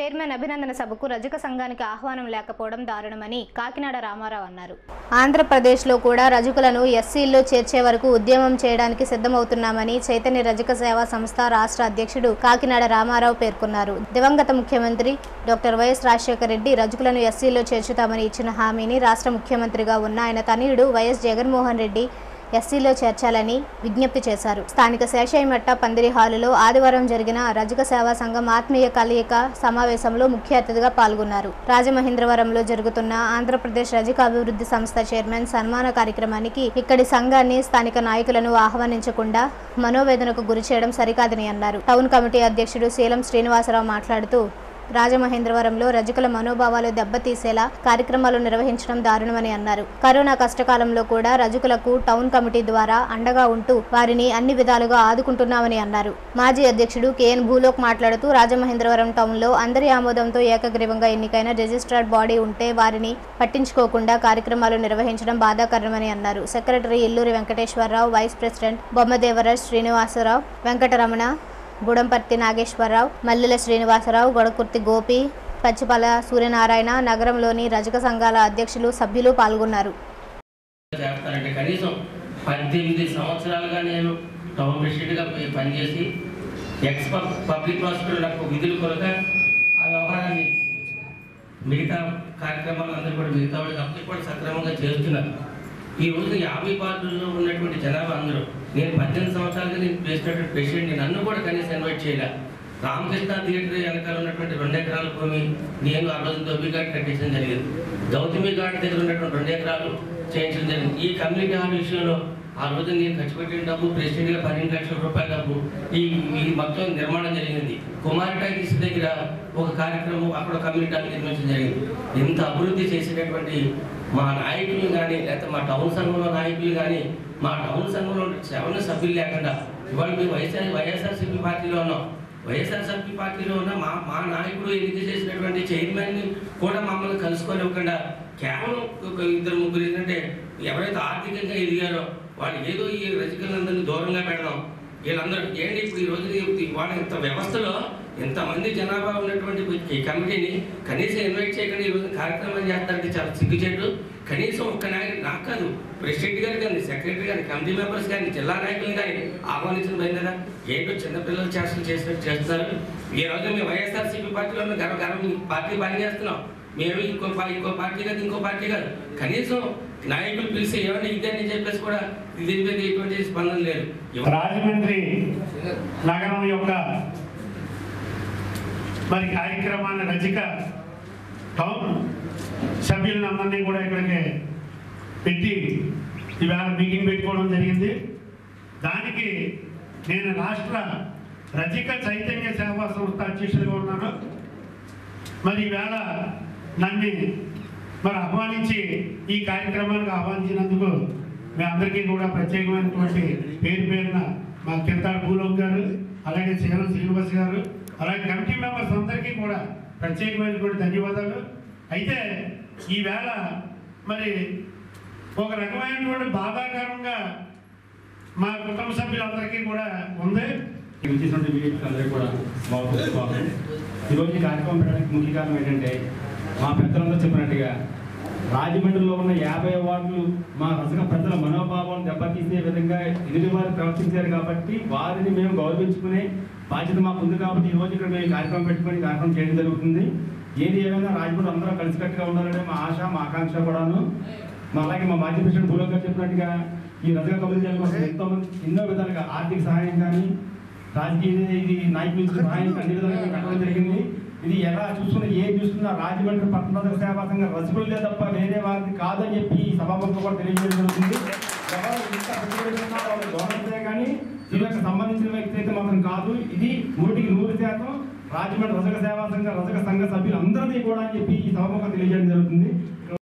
chairman అభినందన సభకు రజక సంఘానికి ఆహ్వానం లేకపోవడం దారుణమని కాకినాడ రామారావు అన్నారు ఆంధ్రప్రదేశ్లో కూడా రజకులను ఎస్సీల్లో చేర్చే వరకు ఉద్యమం చేయడానికి సిద్ధమవుతున్నామని చైతన్య రజక సేవా సంస్థ రాష్ట్ర అధ్యక్షుడు కాకినాడ రామారావు పేర్కొన్నారు దివంగత ముఖ్యమంత్రి డాక్టర్ వైఎస్ రాజశేఖర రెడ్డి రజకులను ఎస్సీల్లో చేర్చుతామని ఇచ్చిన హామీని రాష్ట్ర ముఖ్యమంత్రిగా ఉన్న ఆయన తనయుడు వైఎస్ జగన్మోహన్ రెడ్డి ఎస్సీలో చేర్చాలని విజ్ఞప్తి చేశారు స్థానిక శేషయ్యమట్ట పందిరి హాలులో ఆదివారం జరిగిన రజక సేవా సంఘం ఆత్మీయ కలయిక సమావేశంలో ముఖ్య అతిథిగా పాల్గొన్నారు రాజమహేంద్రవరంలో జరుగుతున్న ఆంధ్రప్రదేశ్ రజక అభివృద్ధి సంస్థ చైర్మన్ సన్మాన కార్యక్రమానికి ఇక్కడి సంఘాన్ని స్థానిక నాయకులను ఆహ్వానించకుండా మనోవేదనకు గురి చేయడం సరికాదని అన్నారు టౌన్ కమిటీ అధ్యక్షుడు శీలం శ్రీనివాసరావు మాట్లాడుతూ రాజమహేంద్రవరంలో రజకుల మనోభావాలు దెబ్బతీసేలా కార్యక్రమాలు నిర్వహించడం దారుణమని అన్నారు కరోనా కష్టకాలంలో కూడా రజకులకు టౌన్ కమిటీ ద్వారా అండగా ఉంటూ వారిని అన్ని విధాలుగా ఆదుకుంటున్నామని అన్నారు మాజీ అధ్యక్షుడు కెఎన్ భూలోక్ మాట్లాడుతూ రాజమహేంద్రవరం టౌన్లో అందరి ఆమోదంతో ఏకగ్రీవంగా ఎన్నికైన రిజిస్ట్రార్డ్ బాడీ ఉంటే వారిని పట్టించుకోకుండా కార్యక్రమాలు నిర్వహించడం బాధాకరమని అన్నారు secretary Illuri Venkateswararao vice president Bommadevaraj Srinivasarao Venkataramana Gudamparthi Nageswararao Mallela Srinivasarao Godakurthi Gopi Pachipala Suryanarayana నగరంలోని రజక సంఘాల అధ్యక్షులు సభ్యులు పాల్గొన్నారు చేస్తానంటే కనీసం పద్దెనిమిది సంవత్సరాలుగా నేను టౌన్ ప్రెసిడెంట్గా పోయి పనిచేసి ఎక్స్ పబ్ పబ్లిక్ హాస్పిటల్ నాకు విధులు కొరక ఆ వ్యవహారాన్ని మిగతా కార్యక్రమాలు అందరూ కూడా మిగతా వాళ్ళకి అందరూ కూడా సక్రమంగా చేస్తున్నారు ఈ రోజు యాభై పార్టీల్లో ఉన్నటువంటి జనాభా అందరూ నేను పద్దెనిమిది సంవత్సరాలుగా నేను చేసినటువంటి ప్రెసిడెంట్ నన్ను కూడా కనీసం ఇన్వైట్ చేయలే రామకృష్ణ థియేటర్ వెనకాల ఉన్నటువంటి రెండు ఎకరాల భూమి నేను ఆ రోజు దొబ్బి ఘాట్ కట్టించడం జరిగింది గౌతమి ఘాట్ దగ్గర ఉన్నటువంటి రెండు ఎకరాలు చేయించడం జరిగింది ఈ కమ్యూనిటీ హాల్ విషయంలో ఆ రోజు నేను ఖర్చు పెట్టిన డబ్బు ప్రెసిడెంట్గా పన్నెండు లక్షల రూపాయల డబ్బు ఈ ఈ మొత్తం నిర్మాణం జరిగింది కుమార్ టాకీస్ దగ్గర ఒక కార్యక్రమం అక్కడ కమ్యూనిటీ హాల్ నిర్మించడం జరిగింది ఇంత అభివృద్ధి చేసేటటువంటి మా నాయకులు కానీ లేకపోతే మా టౌన్ సంఘంలో నాయకులు కానీ మా టౌన్ సంఘంలో సెవెన్ సభ్యులు లేకుండా ఇవాళ మేము వైఎస్ఆర్ వైఎస్ఆర్సీపీ పార్టీలో ఉన్నాం వైఎస్ఆర్సీపీ పార్టీలో ఉన్న మా మా నాయకుడు ఎన్నిక చేసినటువంటి చైర్మన్ కూడా మమ్మల్ని కలుసుకోనివ్వకుండా కేవలం ఒక ఇద్దరు ముగ్గురు ఏంటంటే ఎవరైతే ఆర్థికంగా ఎదిగారో వాళ్ళు ఏదో ఈ రజకులందరినీ దూరంగా పెడదాం వీళ్ళందరూ ఏంటి ఇప్పుడు ఈ రోజు వాళ్ళ ఇంత వ్యవస్థలో ఎంతమంది జనాభా ఉన్నటువంటి ఈ కమిటీని కనీసం ఇన్వైట్ చేయకుండా ఈ రోజు కార్యక్రమం చేస్తారంటే చాలా సిగ్గుచేటు కనీసం ఒక్క నాయకుడు నాకు కాదు ప్రెసిడెంట్ గారు కానీ సెక్రటరీ కానీ కమిటీ మెంబర్స్ కానీ జిల్లా నాయకులు కానీ ఆహ్వానించిన పోయింది కదా ఏంటో చిన్నపిల్లలు చేష్టలు చేసినట్టు చేస్తున్నారు ఈ రోజు మేము వైఎస్ఆర్సీపీ పార్టీలో ఉన్న గర్వ గర్వ పార్టీ పని చేస్తున్నాం మేము ఇంకో పా- ఇంకో పార్టీ కాదు ఇంకో పార్టీ కాదు కనీసం నాయకులు పిలిచి ఏమన్నా ఇదని చెప్పేసి కూడా దీని మీద ఎటువంటి స్పందన లేదు రాజమండ్రి నగరం యొక్క మరి కార్యక్రమాన్ని రచిక టౌన్ సభ్యులందరినీ కూడా ఇక్కడికి పెట్టి ఈవేళ మీటింగ్ పెట్టుకోవడం జరిగింది దానికి నేను రాష్ట్ర రచిక చైతన్య సేవా సంస్థ అధ్యక్షుడిగా ఉన్నాను మరి ఈవేళ నన్ను మరి ఆహ్వానించి ఈ కార్యక్రమానికి ఆహ్వానించినందుకు మీ అందరికీ కూడా ప్రత్యేకమైనటువంటి పేరు పేరున మా కింతాడు భూలోక్ గారు అలాగే శీలం శ్రీనివాస్ గారు అలాగే కమిటీ మెంబర్స్ అందరికీ కూడా ప్రత్యేకమైనటువంటి ధన్యవాదాలు అయితే ఈవేళ మరి ఒక రకమైనటువంటి బాధాకరంగా మా కుటుంబ సభ్యులందరికీ కూడా ఉంది విచ్చేసినటువంటి మీడియాకి అందరికీ కూడా స్వాగతం స్వాగతం ఈరోజు ఈ కార్యక్రమం పెట్టడానికి ముఖ్య కారణం ఏంటంటే మా పెద్దలందరూ చెప్పినట్టుగా రాజమండ్రిలో ఉన్న యాభై వార్డులు మా రసక ప్రజల మనోభావం దెబ్బతీసే విధంగా ఎదుటి వారు ప్రవర్తించారు కాబట్టి వారిని మేము గౌరవించుకునే బాధ్యత మాకు ఉంది కాబట్టి ఈ రోజు ఇక్కడ మేము ఈ కార్యక్రమం పెట్టుకొని ఈ కార్యక్రమం చేయడం జరుగుతుంది ఏది ఏమైనా రాజమండ్రి అందరూ కలిసికట్టుగా ఉండాలనే మా ఆశ మా ఆకాంక్ష కూడాను మా అలాగే మా మాజీ ప్రెసిడెంట్ భూలోక్ గారు చెప్పినట్టుగా ఈ రజక కమ్యూనిటీ కోసం ఎంతో మంది ఎన్నో విధాలుగా ఆర్థిక సహాయం కానీ రాజకీయ ఇది నాయకుల నుంచి సహాయం అన్ని విధాలుగా మేము పెట్టడం జరిగింది ఇది ఎలా చూసుకున్నా ఏం చూస్తున్నా రాజమండ్రి పట్టణ సేవా సంఘం రసగుల్లే తప్ప వేరే వారిది కాదని చెప్పి ఈ సభాముఖంగా కూడా తెలియజేయడం జరుగుతుంది ఎవరు ఇంత పెట్టుబడి ఉన్నా వాళ్ళు గవర్నమెంటే కానీ దీనికి సంబంధించిన వ్యక్తి అయితే మాత్రం కాదు ఇది నూటికి నూరు శాతం రాజమండ్రి రజక సేవా సంఘ రజక సంఘ సభ్యులందరినీ కూడా అని చెప్పి ఈ సభాముఖంగా తెలియజేయడం జరుగుతుంది